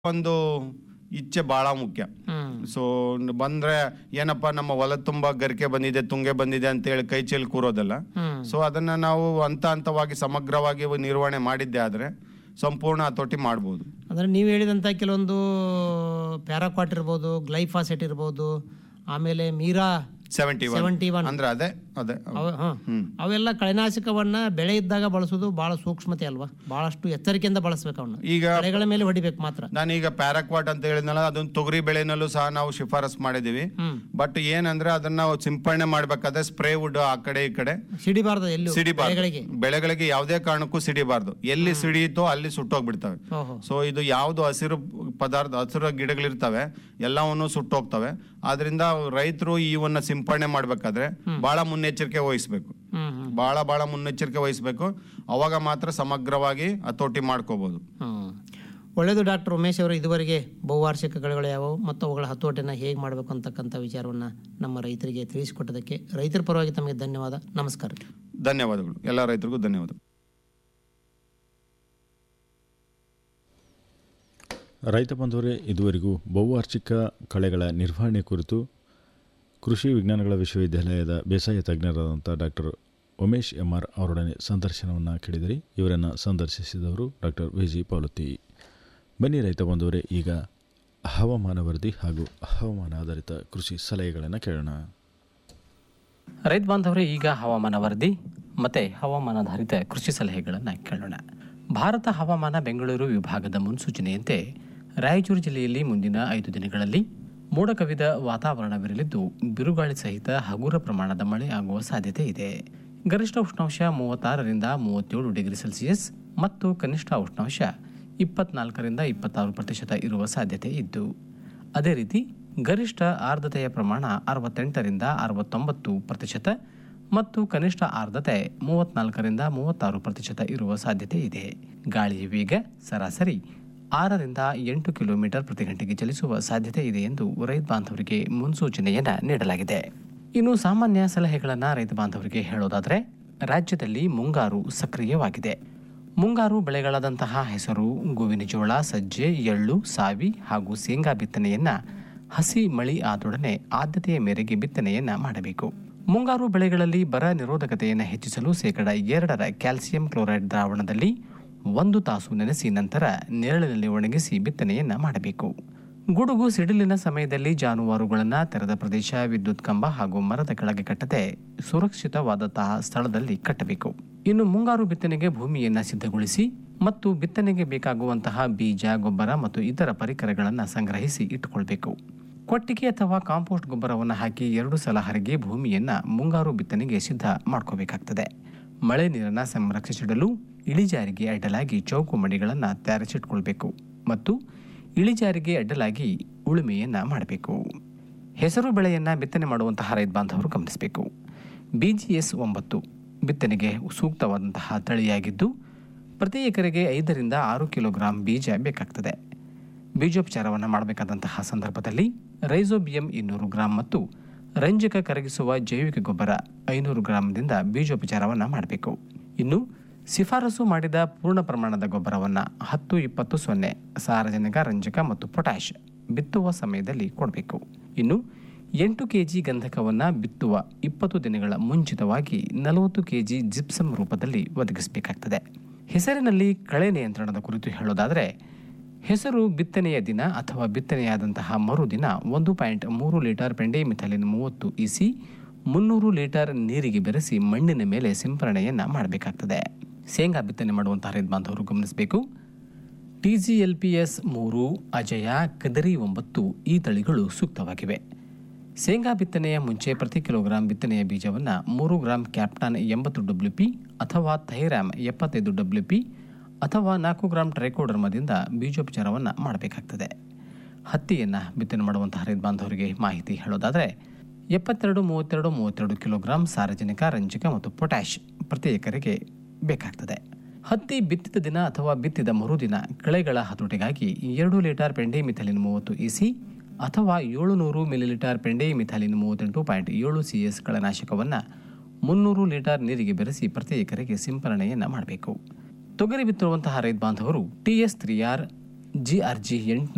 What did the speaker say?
ಒಂದು ಇಚ್ಛೆ ಬಹಳ ಮುಖ್ಯ ಹ್ಮ್ ಸೊ ಬಂದ್ರೆ ಏನಪ್ಪ ನಮ್ಮ ಹೊಲ ತುಂಬಾ ಗರಿಕೆ ಬಂದಿದೆ ತುಂಗೆ ಬಂದಿದೆ ಅಂತ ಹೇಳಿ ಕೈ ಚೆಲ್ಲಿ ಕೂರೋದಲ್ಲ ಹ್ಮ್ ಸೊ ಅದನ್ನ ನಾವು ಹಂತ ಹಂತವಾಗಿ ಸಮಗ್ರವಾಗಿ ನಿರ್ವಹಣೆ ಮಾಡಿದ್ದೆ ಆದ್ರೆ ಸಂಪೂರ್ಣ ಹತೋಟಿ ಮಾಡ್ಬೋದು ಅಂದ್ರೆ ನೀವು ಹೇಳಿದಂಥ ಕೆಲವೊಂದು ಪ್ಯಾರಾಕ್ವಾಟ್ ಇರ್ಬೋದು ಗ್ಲೈಫಾಸೆಟ್ ಇರ್ಬೋದು ಆಮೇಲೆ ಮೀರಾ ಸೆವೆಂಟಿ ಸೆವೆಂಟಿ ಒನ್ ಅಂದ್ರೆ ಅದೇ ಅದೇ ಹ್ಮ್ ಅವೆಲ್ಲ ಕಳೆನಾಶಕವನ್ನ ಬೆಳೆ ಇದ್ದಾಗ ಬಳಸೋದು ಬಹಳ ಸೂಕ್ಷ್ಮತೆ ಅಲ್ವಾ ಬಹಳಷ್ಟು ಎಚ್ಚರಿಕೆಯಿಂದ ಬಳಸ್ಬೇಕು ಅವನ್ನ ಈಗ ಬೆಳೆಗಳ ಮೇಲೆ ಹೊಡಿಬೇಕು ಮಾತ್ರ ನಾನೀಗ ಪ್ಯಾರಾಕ್ವಾಟ್ ಅಂತ ಹೇಳಿದ್ನಲ್ಲ ಅದನ್ನ ತೊಗರಿ ಬೆಳೆನಲ್ಲೂ ಸಹ ನಾವು ಶಿಫಾರಸ್ ಮಾಡಿದೀವಿ ಹ್ಮ್ ಬಟ್ ಏನಂದ್ರೆ ಅದನ್ನ ಸಿಂಪಡಣೆ ಮಾಡ್ಬೇಕಾದ್ರೆ ಸ್ಪ್ರೇ ವುಡ್ ಆ ಕಡೆ ಈ ಕಡೆ ಸಿಡಿಬಾರ್ದು ಎಲ್ಲೂ ಸಿಡಿಬಾರ್ದು ಬೆಳೆಗಳಿಗೆ ಬೆಳೆಗಳಿಗೆ ಯಾವುದೇ ಕಾರಣಕ್ಕೂ ಸಿಡಿಬಾರ್ದು ಎಲ್ಲಿ ಸಿಡಿಯಿತೋ ಅಲ್ಲಿ ಸುಟ್ಟೋಗ್ಬಿಡ್ತವೆ ಓಹೋ ಸೊ ಇದು ಯಾವ್ದು ಹಸಿರು ಪದಾರ್ಥ ಹಸಿರು ಗಿಡಗಳಿರ್ತವೆ ಎಲ್ಲವನ್ನು ಸುಟ್ಟೋಗ್ತವೆ ಆದ್ರಿಂದ ರೈತರು ಇವನ್ನ ಸಿಂಪಡಣೆ ಮಾಡ್ಬೇಕಾದ್ರೆ ಬಹಳ ಮುನ್ನೆಚ್ಚರಿಕೆ ವಹಿಸ್ಬೇಕು ಹ್ಮ್ ಹ್ಮ್ ಬಹಳ ಬಹಳ ಮುನ್ನೆಚ್ಚರಿಕೆ ವಹಿಸ್ಬೇಕು ಅವಾಗ ಮಾತ್ರ ಸಮಗ್ರವಾಗಿ ಹತೋಟಿ ಮಾಡ್ಕೋಬಹುದು ಹ್ಮ್ ಒಳ್ಳೆಯದು ಡಾಕ್ಟರ್ ಉಮೇಶ್ ಅವರು ಇದುವರೆಗೆ ಬಹುವಾರ್ಷಿಕ ಬೆಳೆಗಳು ಯಾವುವು ಮತ್ತು ಅವುಗಳ ಹತೋಟಿನ ಹೇಗೆ ಮಾಡಬೇಕು ಅಂತಕ್ಕಂಥ ವಿಚಾರವನ್ನು ನಮ್ಮ ರೈತರಿಗೆ ತಿಳಿಸಿಕೊಟ್ಟದಕ್ಕೆ ರೈತರ ಪರವಾಗಿ ತಮಗೆ ಧನ್ಯವಾದ ನಮಸ್ಕಾರ ಧನ್ಯವಾದಗಳು ಎಲ್ಲ ರೈತರಿಗೂ ಧನ್ಯವಾದ ರೈತ ಬಂಧುವರೇ ಇದುವರೆಗೂ ಬಹುವಾರ್ಷಿಕ ಕಳೆಗಳ ನಿರ್ವಹಣೆ ಕುರಿತು ಕೃಷಿ ವಿಜ್ಞಾನಗಳ ವಿಶ್ವವಿದ್ಯಾಲಯದ ಬೇಸಾಯ ತಜ್ಞರಾದಂಥ ಡಾಕ್ಟರ್ ಉಮೇಶ್ ಎಂ ಆರ್ ಅವರೊಡನೆ ಸಂದರ್ಶನವನ್ನು ಕೇಳಿದಿರಿ ಇವರನ್ನು ಸಂದರ್ಶಿಸಿದವರು ಡಾಕ್ಟರ್ ವಿ ಜಿ ಪಾವಲತಿ ಬನ್ನಿ ರೈತ ಬಂಧುವರೇ ಈಗ ಹವಾಮಾನ ವರದಿ ಹಾಗೂ ಹವಾಮಾನ ಆಧಾರಿತ ಕೃಷಿ ಸಲಹೆಗಳನ್ನು ಕೇಳೋಣ ರೈತ ಬಾಂಧವರೇ ಈಗ ಹವಾಮಾನ ವರದಿ ಮತ್ತೆ ಹವಾಮಾನಾಧಾರಿತ ಕೃಷಿ ಸಲಹೆಗಳನ್ನು ಕೇಳೋಣ ಭಾರತ ಹವಾಮಾನ ಬೆಂಗಳೂರು ವಿಭಾಗದ ಮುನ್ಸೂಚನೆಯಂತೆ ರಾಯಚೂರು ಜಿಲ್ಲೆಯಲ್ಲಿ ಮುಂದಿನ ಐದು ದಿನಗಳಲ್ಲಿ ಮೋಡ ಕವಿದ ವಾತಾವರಣವಿರಲಿದ್ದು ಬಿರುಗಾಳಿ ಸಹಿತ ಹಗುರ ಪ್ರಮಾಣದ ಮಳೆ ಆಗುವ ಸಾಧ್ಯತೆ ಇದೆ ಗರಿಷ್ಠ ಉಷ್ಣಾಂಶ ಮೂವತ್ತಾರರಿಂದ ಮೂವತ್ತೇಳು ಡಿಗ್ರಿ ಸೆಲ್ಸಿಯಸ್ ಮತ್ತು ಕನಿಷ್ಠ ಉಷ್ಣಾಂಶ ಇಪ್ಪತ್ನಾಲ್ಕರಿಂದ ಇಪ್ಪತ್ತಾರು ಪ್ರತಿಶತ ಇರುವ ಸಾಧ್ಯತೆ ಇದ್ದು ಅದೇ ರೀತಿ ಗರಿಷ್ಠ ಆರ್ದ್ರತೆಯ ಪ್ರಮಾಣ ಅರವತ್ತೆಂಟರಿಂದ ಅರವತ್ತೊಂಬತ್ತು ಪ್ರತಿಶತ ಮತ್ತು ಕನಿಷ್ಠ ಆರ್ದ್ರತೆ ಮೂವತ್ನಾಲ್ಕರಿಂದ ಮೂವತ್ತಾರು ಪ್ರತಿಶತ ಇರುವ ಸಾಧ್ಯತೆ ಇದೆ ಗಾಳಿಯ ವೇಗ ಸರಾಸರಿ ಆರರಿಂದ ಎಂಟು ಕಿಲೋಮೀಟರ್ ಪ್ರತಿ ಗಂಟೆಗೆ ಚಲಿಸುವ ಸಾಧ್ಯತೆ ಇದೆ ಎಂದು ರೈತ ಬಾಂಧವರಿಗೆ ಮುನ್ಸೂಚನೆಯನ್ನು ನೀಡಲಾಗಿದೆ ಇನ್ನು ಸಾಮಾನ್ಯ ಸಲಹೆಗಳನ್ನು ರೈತ ಬಾಂಧವರಿಗೆ ಹೇಳೋದಾದರೆ ರಾಜ್ಯದಲ್ಲಿ ಮುಂಗಾರು ಸಕ್ರಿಯವಾಗಿದೆ ಮುಂಗಾರು ಬೆಳೆಗಳಾದಂತಹ ಹೆಸರು ಗೋವಿನ ಜೋಳ ಸಜ್ಜೆ ಎಳ್ಳು ಸಾವಿ ಹಾಗೂ ಶೇಂಗಾ ಬಿತ್ತನೆಯನ್ನ ಹಸಿ ಮಳಿ ಆದೊಡನೆ ಆದ್ಯತೆಯ ಮೇರೆಗೆ ಬಿತ್ತನೆಯನ್ನ ಮಾಡಬೇಕು ಮುಂಗಾರು ಬೆಳೆಗಳಲ್ಲಿ ಬರ ನಿರೋಧಕತೆಯನ್ನು ಹೆಚ್ಚಿಸಲು ಶೇಕಡ ಎರಡರ ಕ್ಯಾಲ್ಸಿಯಂ ಕ್ಲೋರೈಡ್ ದ್ರಾವಣದಲ್ಲಿ ಒಂದು ತಾಸು ನೆನೆಸಿ ನಂತರ ನೆರಳಿನಲ್ಲಿ ಒಣಗಿಸಿ ಬಿತ್ತನೆಯನ್ನ ಮಾಡಬೇಕು ಗುಡುಗು ಸಿಡಿಲಿನ ಸಮಯದಲ್ಲಿ ಜಾನುವಾರುಗಳನ್ನು ತೆರೆದ ಪ್ರದೇಶ ವಿದ್ಯುತ್ ಕಂಬ ಹಾಗೂ ಮರದ ಕೆಳಗೆ ಕಟ್ಟದೆ ಸುರಕ್ಷಿತವಾದಂತಹ ಸ್ಥಳದಲ್ಲಿ ಕಟ್ಟಬೇಕು ಇನ್ನು ಮುಂಗಾರು ಬಿತ್ತನೆಗೆ ಭೂಮಿಯನ್ನ ಸಿದ್ಧಗೊಳಿಸಿ ಮತ್ತು ಬಿತ್ತನೆಗೆ ಬೇಕಾಗುವಂತಹ ಬೀಜ ಗೊಬ್ಬರ ಮತ್ತು ಇತರ ಪರಿಕರಗಳನ್ನು ಸಂಗ್ರಹಿಸಿ ಇಟ್ಟುಕೊಳ್ಬೇಕು ಕೊಟ್ಟಿಗೆ ಅಥವಾ ಕಾಂಪೋಸ್ಟ್ ಗೊಬ್ಬರವನ್ನು ಹಾಕಿ ಎರಡು ಸಲ ಹರಗಿ ಭೂಮಿಯನ್ನ ಮುಂಗಾರು ಬಿತ್ತನೆಗೆ ಸಿದ್ಧ ಮಾಡ್ಕೋಬೇಕಾಗ್ತದೆ ಮಳೆ ನೀರನ್ನು ಸಂರಕ್ಷಿಸಿಡಲು ಇಳಿಜಾರಿಗೆ ಅಡ್ಡಲಾಗಿ ಚೌಕು ಮಡಿಗಳನ್ನು ತಯಾರಿಸಿಟ್ಕೊಳ್ಬೇಕು ಮತ್ತು ಇಳಿಜಾರಿಗೆ ಅಡ್ಡಲಾಗಿ ಉಳುಮೆಯನ್ನ ಮಾಡಬೇಕು ಹೆಸರು ಬೆಳೆಯನ್ನ ಬಿತ್ತನೆ ಮಾಡುವಂತಹ ರೈತ ಬಾಂಧವರು ಗಮನಿಸಬೇಕು ಬಿಜಿಎಸ್ ಒಂಬತ್ತು ಬಿತ್ತನೆಗೆ ಸೂಕ್ತವಾದಂತಹ ತಳಿಯಾಗಿದ್ದು ಪ್ರತಿ ಎಕರೆಗೆ ಐದರಿಂದ ಆರು ಕಿಲೋಗ್ರಾಂ ಬೀಜ ಬೇಕಾಗ್ತದೆ ಬೀಜೋಪಚಾರವನ್ನು ಮಾಡಬೇಕಾದಂತಹ ಸಂದರ್ಭದಲ್ಲಿ ರೈಸೋಬಿಯಂ ಇನ್ನೂರು ಗ್ರಾಂ ಮತ್ತು ರಂಜಕ ಕರಗಿಸುವ ಜೈವಿಕ ಗೊಬ್ಬರ ಐನೂರು ಗ್ರಾಂದಿಂದ ಬೀಜೋಪಚಾರವನ್ನು ಮಾಡಬೇಕು ಇನ್ನು ಶಿಫಾರಸು ಮಾಡಿದ ಪೂರ್ಣ ಪ್ರಮಾಣದ ಗೊಬ್ಬರವನ್ನು ಹತ್ತು ಇಪ್ಪತ್ತು ಸೊನ್ನೆ ಸಾರಜನಕ ರಂಜಕ ಮತ್ತು ಪೊಟ್ಯಾಷ್ ಬಿತ್ತುವ ಸಮಯದಲ್ಲಿ ಕೊಡಬೇಕು ಇನ್ನು ಎಂಟು ಕೆಜಿ ಗಂಧಕವನ್ನು ಬಿತ್ತುವ ಇಪ್ಪತ್ತು ದಿನಗಳ ಮುಂಚಿತವಾಗಿ ನಲವತ್ತು ಕೆಜಿ ಜಿಪ್ಸಮ್ ರೂಪದಲ್ಲಿ ಒದಗಿಸಬೇಕಾಗ್ತದೆ ಹೆಸರಿನಲ್ಲಿ ಕಳೆ ನಿಯಂತ್ರಣದ ಕುರಿತು ಹೇಳೋದಾದರೆ ಹೆಸರು ಬಿತ್ತನೆಯ ದಿನ ಅಥವಾ ಬಿತ್ತನೆಯಾದಂತಹ ಮರುದಿನ ಒಂದು ಪಾಯಿಂಟ್ ಮೂರು ಲೀಟರ್ ಪೆಂಡೆಮಿಥಲಿನ್ ಮೂವತ್ತು ಇಸಿ ಮುನ್ನೂರು ಲೀಟರ್ ನೀರಿಗೆ ಬೆರೆಸಿ ಮಣ್ಣಿನ ಮೇಲೆ ಸಿಂಪರಣೆಯನ್ನು ಮಾಡಬೇಕಾಗ್ತದೆ ಶೇಂಗಾ ಬಿತ್ತನೆ ಮಾಡುವಂತಹ ರೈತ ಬಾಂಧವರು ಗಮನಿಸಬೇಕು T G L P S ಮೂರು ಅಜಯ ಕದರಿ ಒಂಬತ್ತು ಈ ತಳಿಗಳು ಸೂಕ್ತವಾಗಿವೆ ಶೇಂಗಾ ಬಿತ್ತನೆಯ ಮುಂಚೆ ಪ್ರತಿ ಕಿಲೋಗ್ರಾಂ ಬಿತ್ತನೆಯ ಬೀಜವನ್ನು ಮೂರು ಗ್ರಾಂ ಕ್ಯಾಪ್ಟಾನ್ ಎಂಬತ್ತು ಡಬ್ಲ್ಯೂ ಪಿ ಅಥವಾ ಥೈರಾಮ್ ಎಪ್ಪತ್ತೈದು ಡಬ್ಲ್ಯೂ ಪಿ ಅಥವಾ ನಾಲ್ಕು ಗ್ರಾಂ ಟ್ರೈಕೋಡರ್ಮದಿಂದ ಬೀಜೋಪಚಾರವನ್ನು ಮಾಡಬೇಕಾಗ್ತದೆ ಹತ್ತಿಯನ್ನು ಬಿತ್ತನೆ ಮಾಡುವಂತಹ ರೈತ ಬಾಂಧವರಿಗೆ ಮಾಹಿತಿ ಹೇಳೋದಾದರೆ ಎಪ್ಪತ್ತೆರಡು ಮೂವತ್ತೆರಡು ಮೂವತ್ತೆರಡು ಕಿಲೋಗ್ರಾಂ ಸಾರಜನಕ ರಂಜಕ ಮತ್ತು ಪೊಟ್ಯಾಷ್ ಪ್ರತಿ ಎಕರೆಗೆ ಬೇಕಾಗ್ತದೆ ಹತ್ತಿ ಬಿತ್ತಿದ ದಿನ ಅಥವಾ ಬಿತ್ತಿದ ಮರುದಿನ ಕಳೆಗಳ ಹತೋಟಿಗಾಗಿ ಎರಡು ಲೀಟರ್ ಪೆಂಡೆಮಿಥಲಿನ್ ಮೂವತ್ತು ಇಸಿ ಅಥವಾ ಏಳುನೂರು ಮಿಲಿಲೀಟರ್ ಪೆಂಡೆಮಿಥಲಿನ್ ಮೂವತ್ತೆಂಟು ಪಾಯಿಂಟ್ ಏಳು ಸಿ ಎಸ್ ಕಳೆನಾಶಕವನ್ನು ಮುನ್ನೂರು ಲೀಟರ್ ನೀರಿಗೆ ಬೆರೆಸಿ ಪ್ರತಿ ಎಕರೆಗೆ ಸಿಂಪರಣೆಯನ್ನು ಮಾಡಬೇಕು ತೊಗರಿ ಬಿತ್ತಿರುವಂತಹ ರೈತ ಬಾಂಧವರು T S three R G R G ಎಂಟುನೂರು